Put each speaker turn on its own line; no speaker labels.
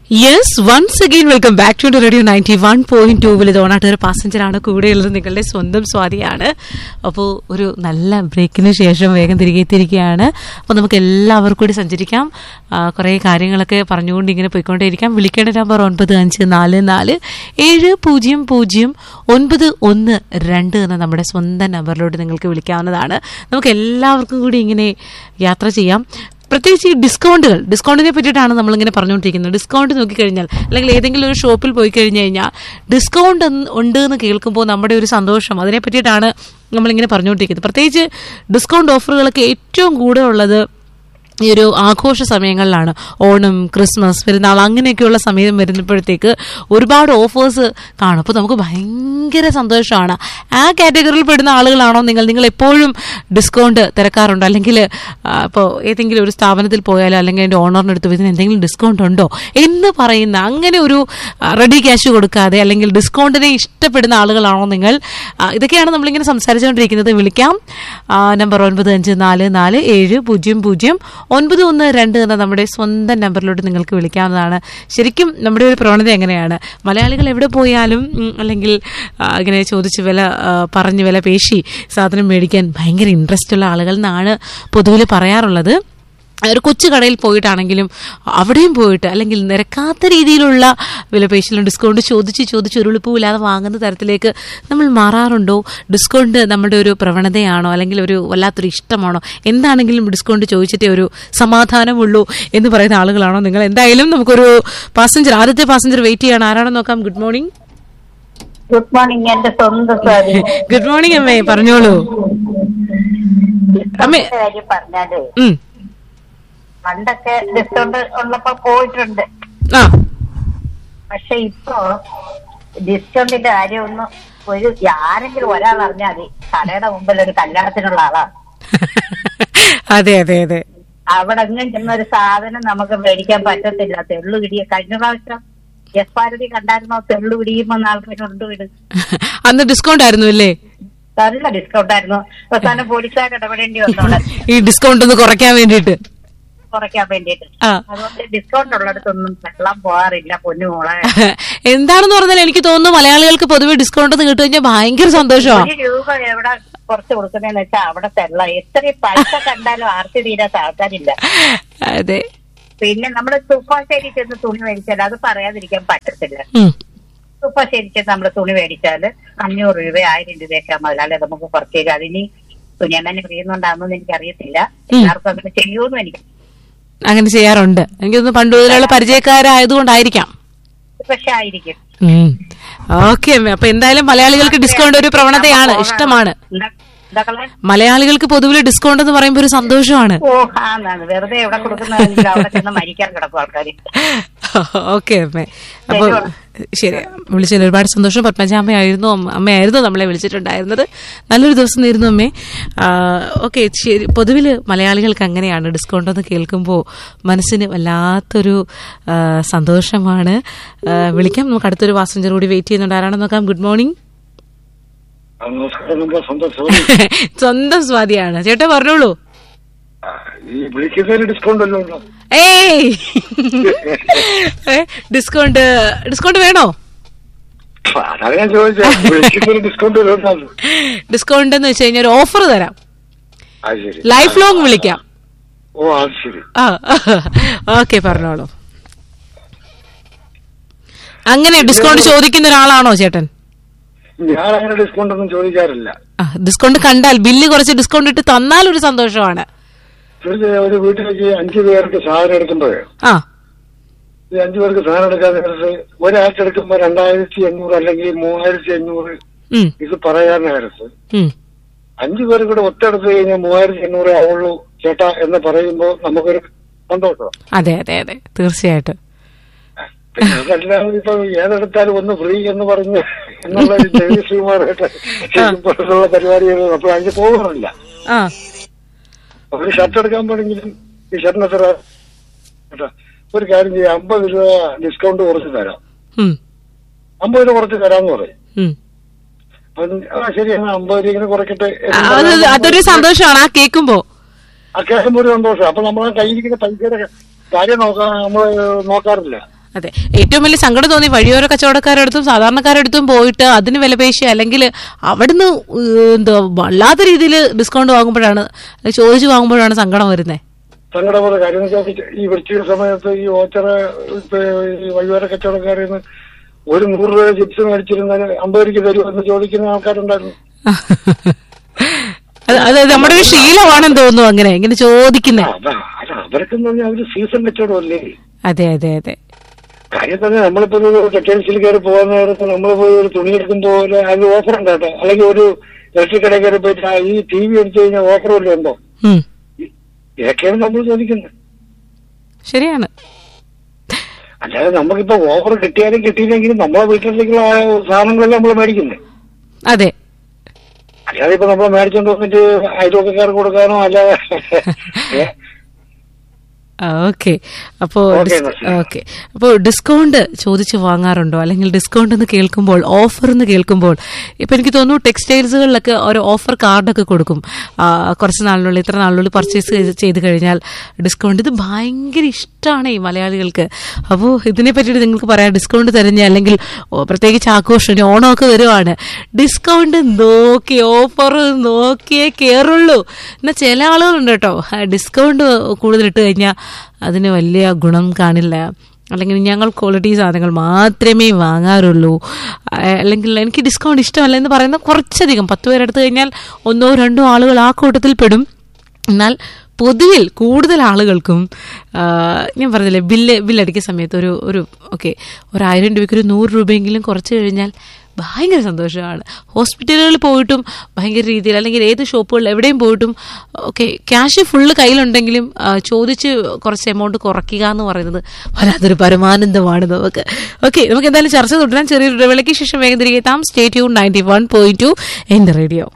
Yes once again welcome back to radio ninety one point ടൂവിൽ ഇതോണായിട്ട് ഒരു പാസഞ്ചറാണ് കൂടെയുള്ളത് നിങ്ങളുടെ സ്വന്തം സ്വാതിയാണ് അപ്പോൾ ഒരു നല്ല ബ്രേക്കിന് ശേഷം വേഗം തിരികെ എത്തിയിരിക്കുകയാണ് അപ്പോൾ നമുക്ക് എല്ലാവർക്കും കൂടി സഞ്ചരിക്കാം ആ, കുറേ കാര്യങ്ങളൊക്കെ പറഞ്ഞുകൊണ്ട് ഇങ്ങനെ പോയിക്കൊണ്ടേയിരിക്കാം വിളിക്കേണ്ട നമ്പർ ഒൻപത് അഞ്ച് നാല് നാല് ഏഴ് പൂജ്യം പൂജ്യം ഒൻപത് ഒന്ന് രണ്ട് എന്ന നമ്മുടെ സ്വന്തം നമ്പറിലോട്ട് നിങ്ങൾക്ക് വിളിക്കാവുന്നതാണ് നമുക്ക് എല്ലാവർക്കും കൂടി ഇങ്ങനെ യാത്ര ചെയ്യാം പ്രത്യേകിച്ച് ഈ ഡിസ്കൗണ്ടുകൾ ഡിസ്കൗണ്ടിനെ പറ്റിയിട്ടാണ് നമ്മളിങ്ങനെ പറഞ്ഞുകൊണ്ടിരിക്കുന്നത് ഡിസ്കൗണ്ട് നോക്കിക്കഴിഞ്ഞാൽ അല്ലെങ്കിൽ ഏതെങ്കിലും ഒരു ഷോപ്പിൽ പോയി കഴിഞ്ഞു കഴിഞ്ഞാൽ ഡിസ്കൗണ്ട് എന്ന് ഉണ്ട് എന്ന് കേൾക്കുമ്പോൾ നമ്മുടെ ഒരു സന്തോഷം അതിനെ പറ്റിയിട്ടാണ് നമ്മളിങ്ങനെ പറഞ്ഞുകൊണ്ടിരിക്കുന്നത് പ്രത്യേകിച്ച് ഡിസ്കൗണ്ട് ഓഫറുകളൊക്കെ ഏറ്റവും കൂടുതലുള്ളത് ഈ ഒരു ആഘോഷ സമയങ്ങളിലാണ് ഓണം ക്രിസ്മസ് പെരുന്നാൾ അങ്ങനെയൊക്കെയുള്ള സമയം വരുന്നപ്പോഴത്തേക്ക് ഒരുപാട് ഓഫേഴ്സ് കാണും അപ്പോൾ നമുക്ക് ഭയങ്കര സന്തോഷമാണ് ആ കാറ്റഗറിയിൽ പെടുന്ന ആളുകളാണോ നിങ്ങൾ നിങ്ങൾ എപ്പോഴും ഡിസ്കൗണ്ട് തിരക്കാറുണ്ടോ അല്ലെങ്കിൽ ഇപ്പോൾ ഏതെങ്കിലും ഒരു സ്ഥാപനത്തിൽ പോയാലോ അല്ലെങ്കിൽ അതിൻ്റെ ഓണറിന് എടുത്ത് ഇതിന് എന്തെങ്കിലും ഡിസ്കൗണ്ട് ഉണ്ടോ എന്ന് പറയുന്ന അങ്ങനെ ഒരു റെഡി ക്യാഷ് കൊടുക്കാതെ അല്ലെങ്കിൽ ഡിസ്കൗണ്ടിനെ ഇഷ്ടപ്പെടുന്ന ആളുകളാണോ നിങ്ങൾ ആ, ഇതൊക്കെയാണ് നമ്മളിങ്ങനെ സംസാരിച്ചുകൊണ്ടിരിക്കുന്നത് വിളിക്കാം ആ, നമ്പർ ഒൻപത് അഞ്ച് നാല് നാല് ഏഴ് പൂജ്യം പൂജ്യം ഒൻപത് ഒന്ന് രണ്ട് എന്ന നമ്മുടെ സ്വന്തം നമ്പറിലോട്ട് നിങ്ങൾക്ക് വിളിക്കാവുന്നതാണ് ശരിക്കും നമ്മുടെ ഒരു പ്രവണത എങ്ങനെയാണ് മലയാളികൾ എവിടെ പോയാലും ഉം, അല്ലെങ്കിൽ ആ, ഇങ്ങനെ ചോദിച്ച് വില ആ, പറഞ്ഞ് വില പേശി സാധനം മേടിക്കാൻ ഭയങ്കര ഇൻട്രസ്റ്റ് ഉള്ള ആളുകൾ എന്നാണ് പൊതുവിൽ പറയാറുള്ളത് ഒരു കൊച്ചു കടയിൽ പോയിട്ടാണെങ്കിലും അവിടെയും പോയിട്ട് അല്ലെങ്കിൽ നിരക്കാത്ത രീതിയിലുള്ള വിലപേശലും ഡിസ്കൗണ്ട് ചോദിച്ച് ചോദിച്ച് ഉരുളിപ്പൂവില്ലാതെ വാങ്ങുന്ന തരത്തിലേക്ക് നമ്മൾ മാറാറുണ്ടോ ഡിസ്കൗണ്ട് നമ്മുടെ ഒരു പ്രവണതയാണോ അല്ലെങ്കിൽ ഒരു വല്ലാത്തൊരു ഇഷ്ടമാണോ എന്താണെങ്കിലും ഡിസ്കൗണ്ട് ചോദിച്ചിട്ടേ ഒരു സമാധാനമുള്ളൂ എന്ന് പറയുന്ന ആളുകളാണോ നിങ്ങൾ എന്തായാലും നമുക്കൊരു പാസഞ്ചർ ആദ്യത്തെ പാസഞ്ചർ വെയിറ്റ് ചെയ്യണം ആരാണെന്ന് നോക്കാം ഗുഡ് മോർണിംഗ്
ഗുഡ് മോർണിംഗ് എന്റെ സ്വന്തം സ്വാതി
ഗുഡ് മോർണിംഗ് അമ്മേ പറഞ്ഞോളൂ അമ്മേ
കാര്യം പറഞ്ഞാലേ
ഉം.
പണ്ടൊക്കെ ഡിസ്കൗണ്ട് ഉള്ളപ്പോ പോയിട്ടുണ്ട്
ആ
പക്ഷെ ഇപ്പോ ഡിസ്കൗണ്ടിന്റെ കാര്യമൊന്നും ഒരു ആരെങ്കിലും ഒരാൾ അറിഞ്ഞാൽ മതി കടയുടെ മുമ്പിൽ ഒരു കല്യാണത്തിനുള്ള ആളാ
അതെ അതെ അതെ
അവിടെ എങ്ങും ചെന്ന ഒരു സാധനം നമുക്ക് മേടിക്കാൻ പറ്റത്തില്ല തെള്ളു പിടിയ കഴിഞ്ഞ പ്രാവശ്യം എസ് ഭാരതി കണ്ടായിരുന്നോ തെള്ളു പിടിയുമ്പോ ആൾക്കാർ കൊണ്ടുവിടും
അന്ന് ഡിസ്കൗണ്ട് ആയിരുന്നു അല്ലേ
നല്ല ഡിസ്കൗണ്ട് ആയിരുന്നു അവസാനം പോലീസുകാർ ഇടപെടേണ്ടി വന്നു അവിടെ
ഈ ഡിസ്കൗണ്ട് ഒന്ന് കുറയ്ക്കാൻ വേണ്ടിയിട്ട്
കുറയ്ക്കാൻ വേണ്ടിയിട്ട്
ആ
അതുകൊണ്ട് ഡിസ്കൗണ്ട് ഉള്ളിടത്തൊന്നും വെള്ളം പോകാറില്ല പൊന്നു മോളെ
എന്താണെന്ന് പറഞ്ഞാൽ എനിക്ക് തോന്നുന്നു മലയാളികൾക്ക് പൊതുവെ ഡിസ്കൗണ്ട് ഒന്ന് കിട്ടു കഴിഞ്ഞാൽ ഭയങ്കര സന്തോഷമാണ്
ഒരു രൂപ എവിടെ കുറച്ച് കൊടുക്കുന്നതെന്ന് വെച്ചാൽ അവിടെ തെള്ള എത്രയും പൈസ കണ്ടാലും ആർത്തി തീരാത്ത ആൾക്കാരില്ല
അതെ
പിന്നെ നമ്മള് തുപ്പാശ്ശേരി ചെന്ന് തുണി മേടിച്ചാൽ അത് പറയാതിരിക്കാൻ പറ്റത്തില്ല
ഉം.
തുപ്പാശ്ശേരി ചെന്ന് നമ്മള് തുണി മേടിച്ചാല് അഞ്ഞൂറ് രൂപ ആയിരം രൂപയൊക്കെ മുതലാളി നമുക്ക് കുറച്ച് തരും അതിനി തുണിയമ്മനെ അറിയുന്നുണ്ടാകുമെന്ന് എനിക്കറിയത്തില്ല എല്ലാവർക്കും അങ്ങനെ ചെയ്യുമെന്നും എനിക്ക്
അങ്ങനെ ചെയ്യാറുണ്ട് എനിക്ക് തോന്നുന്നു പണ്ട് മുതലുള്ള പരിചയക്കാരായതുകൊണ്ടായിരിക്കാം
പക്ഷെ ആയിരിക്കും
ഓക്കെ അമ്മ അപ്പൊ എന്തായാലും മലയാളികൾക്ക് ഡിസ്കൗണ്ട് ഒരു പ്രവണതയാണ് ഇഷ്ടമാണ്
എന്താ എന്താ കളെ
മലയാളികൾക്ക് പൊതുവിൽ ഡിസ്കൗണ്ട് എന്ന് പറയുമ്പോൾ ഒരു സന്തോഷമാണ്
ഓ ആന്നാണ് വെറുതെ എവിടെ കൊടുക്കുന്നതെങ്കിൽ അവിടെ ചെന്ന് മരിക്കാൻ കിടക്കും ആൾക്കാർ
ഓക്കെ അമ്മേ അപ്പൊ ശരി വിളിച്ചതിൽ ഒരുപാട് സന്തോഷം പത്മജാമ്മയായിരുന്നു അമ്മ- അമ്മയായിരുന്നു നമ്മളെ വിളിച്ചിട്ടുണ്ടായിരുന്നത് നല്ലൊരു ദിവസം നേരുന്നു അമ്മേ ഓക്കെ ശരി പൊതുവിൽ മലയാളികൾക്ക് അങ്ങനെയാണ് ഡിസ്കൗണ്ട് എന്ന് കേൾക്കുമ്പോൾ മനസ്സിന് വല്ലാത്തൊരു ആ, സന്തോഷമാണ് ആ, വിളിക്കാം നമുക്ക് അടുത്തൊരു പാസഞ്ചർ കൂടി വെയിറ്റ് ചെയ്യുന്നുണ്ട് ആരാണെന്ന് നോക്കാം ഗുഡ് മോർണിംഗ്
ആ, നമസ്കാരം നമ്മുടെ സന്തോഷം
സ്വന്തം സ്വാതിയാണ് ചേട്ടാ പറഞ്ഞോളൂ
ഈ വിളിക്കുന്നതിന് ഡിസ്കൗണ്ട് വല്ലതും ഉണ്ടോ
ഏയ് ഡിസ്കൗണ്ട് ഡിസ്കൗണ്ട് വേണോ
അതാണ് ഞാൻ ചോദിച്ചത് വിളിക്കുന്നതിന് ഡിസ്കൗണ്ട് വല്ലതും ഉണ്ടോ
ഡിസ്കൗണ്ട് എന്ന് വെച്ച് കഴിഞ്ഞാൽ ഒരു ഓഫർ തരാം
ആ ശരി
ലൈഫ് ലോങ് വിളിക്കാം
ഓ അത് ശരി
ആ ഓക്കെ പറഞ്ഞോളൂ അങ്ങനെ ഡിസ്കൗണ്ട് ചോദിക്കുന്ന ഒരാളാണോ ചേട്ടൻ
ഞാൻ അങ്ങനെ ഡിസ്കൗണ്ട് ഒന്നും ചോദിക്കാറില്ല
ഡിസ്കൗണ്ട് കണ്ടാൽ ബില്ല് കുറച്ച് ഡിസ്കൗണ്ട് ഇട്ട് തന്നാൽ ഒരു സന്തോഷമാണ്
ഒരു ഒരു വീട്ടിലേക്ക് അഞ്ചു പേർക്ക് സാധനം എടുക്കുമ്പോഴേ
ആ
ഈ അഞ്ചു പേർക്ക് സാധനം എടുക്കാൻ നേരത്ത് ഒരാഴ്ച എടുക്കുമ്പോ രണ്ടായിരത്തി എണ്ണൂറ് അല്ലെങ്കിൽ മൂവായിരത്തി അഞ്ഞൂറ്
ഉം,
ഇത് പറയാൻ നേരത്ത്
ഉം.
അഞ്ചു പേർ കൂടെ ഒത്തെടുത്ത് കഴിഞ്ഞാൽ മൂവായിരത്തി എണ്ണൂറ് ആവുള്ളൂ ചേട്ടാ എന്ന് പറയുമ്പോൾ നമുക്കൊരു സന്തോഷം
അതെ അതെ അതെ തീർച്ചയായിട്ടും
പിന്നെ അതെല്ലാം ഇപ്പൊ ഏതെടുത്താലും ഒന്ന് ഫ്രീ എന്ന് പറഞ്ഞ് എന്നുള്ള ഒരു ജഗദീശ്വരമാരായിട്ട് ചെയ്യുമ്പോഴുള്ള പരിപാടികൾ അപ്പൊ അതിന് പോകാറില്ല
ആ
ഒരു ഷർട്ട് എടുക്കാൻ പോണെങ്കിലും ഈ ഷർട്ടിന് എത്ര കേട്ടോ, ഒരു കാര്യം ചെയ്യാം അമ്പത് രൂപ ഡിസ്കൗണ്ട് കുറച്ച് തരാം
ഉം,
അമ്പത് രൂപ കുറച്ച് തരാന്ന് പറയും
ഉം.
അപ്പം ആ ശരി എന്നാ അമ്പത് രൂപ ഇങ്ങനെ കുറയ്ക്കട്ടെ
ആ, അത് അതൊരു സന്തോഷമാണ് ആ കേൾക്കുമ്പോ
ആ കേൾക്കുമ്പോൾ ഒരു സന്തോഷം അപ്പൊ നമ്മൾ ആ കയ്യിരിക്കുന്ന പൈസയുടെ കാര്യം നോക്കാൻ നമ്മൾ നോക്കാറില്ല
അതെ ഏറ്റവും വലിയ സങ്കടം തോന്നി വഴിയോര കച്ചവടക്കാരടുത്തും സാധാരണക്കാരടുത്തും പോയിട്ട് അതിന് വിലപേശി അല്ലെങ്കിൽ അവിടുന്ന് ഏഹ്, എന്താ വല്ലാത്ത രീതിയിൽ ഡിസ്കൗണ്ട് വാങ്ങുമ്പോഴാണ് അല്ലെങ്കിൽ ചോദിച്ചു വാങ്ങുമ്പോഴാണ് സങ്കടം വരുന്നത്
സങ്കടമുള്ള കാര്യം എന്ന് വെച്ചാൽ ഈ വൃത്തിയുടെ സമയത്ത് ഈ ഓച്ചറ ഇപ്പൊ ഈ വഴിയോര കച്ചവടക്കാരിൽ നിന്ന് ഒരു നൂറ് രൂപ ചിപ്സ് മേടിച്ചിരുന്നാൽ അമ്പത് രൂപയ്ക്ക് തരുമെന്ന് ചോദിക്കുന്ന ആൾക്കാരുണ്ടായിരുന്നു
അത് അത് നമ്മുടെ ഒരു ശീലമാണെന്ന് തോന്നുന്നു അങ്ങനെ ഇങ്ങനെ ചോദിക്കുന്നത്
അതാ അത് അവർക്കെന്ന് പറഞ്ഞാൽ അവര് സീസൺ കച്ചവടമല്ലേ
അതെ അതെ അതെ
കാര്യം തന്നെ നമ്മളിപ്പോ ഒരു ടെക്സ്റ്റൈൽസിൽ കയറി പോകുന്ന നേരത്ത് നമ്മൾ പോയി ഒരു തുണി എടുക്കുമ്പോൾ പോലെ അത് ഓഫർ ഉണ്ടാട്ടെ അല്ലെങ്കിൽ ഒരു ഇലക്ട്രിക് കടയിൽ കയറി പോയിട്ട് ആ ഈ ടി വി എടുത്തു കഴിഞ്ഞാൽ ഓഫർ വല്ലതും ഉണ്ടോ
ഉം.
ഇതൊക്കെയാണ് നമ്മൾ ചോദിക്കുന്നത്
ശരിയാണ്
അല്ലാതെ നമുക്കിപ്പോ ഓഫർ കിട്ടിയാലും കിട്ടിയില്ലെങ്കിലും നമ്മളെ വീട്ടിലേക്കുള്ള ആ സാധനങ്ങളെല്ലാം നമ്മൾ മേടിക്കുന്നത്
അതെ
അല്ലാതെ ഇപ്പൊ നമ്മൾ മേടിച്ചോണ്ട് വന്നിട്ട് അയൽവക്കക്കാർക്ക് കൊടുക്കാനോ അല്ലാതെ ഏ?
ഓക്കെ അപ്പോ
Okay, എന്നാ ശരി.
ഓക്കെ അപ്പോൾ ഡിസ്കൗണ്ട് ചോദിച്ച് വാങ്ങാറുണ്ടോ അല്ലെങ്കിൽ ഡിസ്കൗണ്ട് എന്ന് കേൾക്കുമ്പോൾ ഓഫർ എന്ന് കേൾക്കുമ്പോൾ ഇപ്പൊ എനിക്ക് തോന്നുന്നു ടെക്സ്റ്റൈൽസുകളിലൊക്കെ ഒരു ഓഫർ കാർഡൊക്കെ കൊടുക്കും ആ, കുറച്ച് നാളിനുള്ളിൽ ഇത്ര നാളിനുള്ളിൽ പർച്ചേസ് ചെയ്ത് കഴിഞ്ഞാൽ ഡിസ്കൗണ്ട് ഇത് ഭയങ്കര ഇഷ്ടമാണ് ഈ മലയാളികൾക്ക് അപ്പോൾ ഇതിനെ പറ്റിയിട്ട് നിങ്ങൾക്ക് പറയാം ഡിസ്കൗണ്ട് തരുന്ന അല്ലെങ്കിൽ ഓ, പ്രത്യേകിച്ച് ആഘോഷം ഇനി ഓണമൊക്കെ വരുവാണ് ഡിസ്കൗണ്ട് നോക്കി ഓഫർ നോക്കിയേ കയറുള്ളൂ എന്നാൽ ചില ആളുകളുണ്ട് കേട്ടോ ഡിസ്കൗണ്ട് കൂടുതൽ ഇട്ട് കഴിഞ്ഞാൽ അതിന് വലിയ ഗുണം കാണില്ല അല്ലെങ്കിൽ ഞങ്ങൾ ക്വാളിറ്റി സാധനങ്ങൾ മാത്രമേ വാങ്ങാറുള്ളൂ ആ, അല്ലെങ്കിൽ എനിക്ക് ഡിസ്കൗണ്ട് ഇഷ്ടമല്ല എന്ന് പറയുന്ന കുറച്ചധികം പത്ത് പേരെടുത്ത് കഴിഞ്ഞാൽ ഒന്നോ രണ്ടോ ആളുകൾ ആ കൂട്ടത്തിൽ പെടും എന്നാൽ പൊതുവിൽ കൂടുതൽ ആളുകൾക്കും ആ, ഞാൻ പറഞ്ഞില്ലേ ബില്ല് ബില്ലടിക്കുന്ന സമയത്ത് ഒരു ഒരു ഓക്കെ ഒരു ആയിരം രൂപയ്ക്ക് ഒരു നൂറ് രൂപയെങ്കിലും കുറച്ച് കഴിഞ്ഞാൽ ഭയങ്കര സന്തോഷമാണ് ഹോസ്പിറ്റലുകളിൽ പോയിട്ടും ഭയങ്കര രീതിയിൽ അല്ലെങ്കിൽ ഏത് ഷോപ്പുകളിൽ എവിടെയും പോയിട്ടും ഓക്കെ ക്യാഷ് ഫുള്ള് കയ്യിലുണ്ടെങ്കിലും ആ, ചോദിച്ച് കുറച്ച് എമൗണ്ട് കുറയ്ക്കുക എന്ന് പറയുന്നത് വല്ലാത്തൊരു പരമാനന്ദമാണ് നമുക്ക് ഓക്കെ നമുക്ക് എന്തായാലും ചർച്ച തുടരാൻ ചെറിയൊരു ഇടവേളയ്ക്ക് ശേഷം വേഗം തിരികെ എത്താം state you ninety one point two എൻ്റെ റേഡിയോ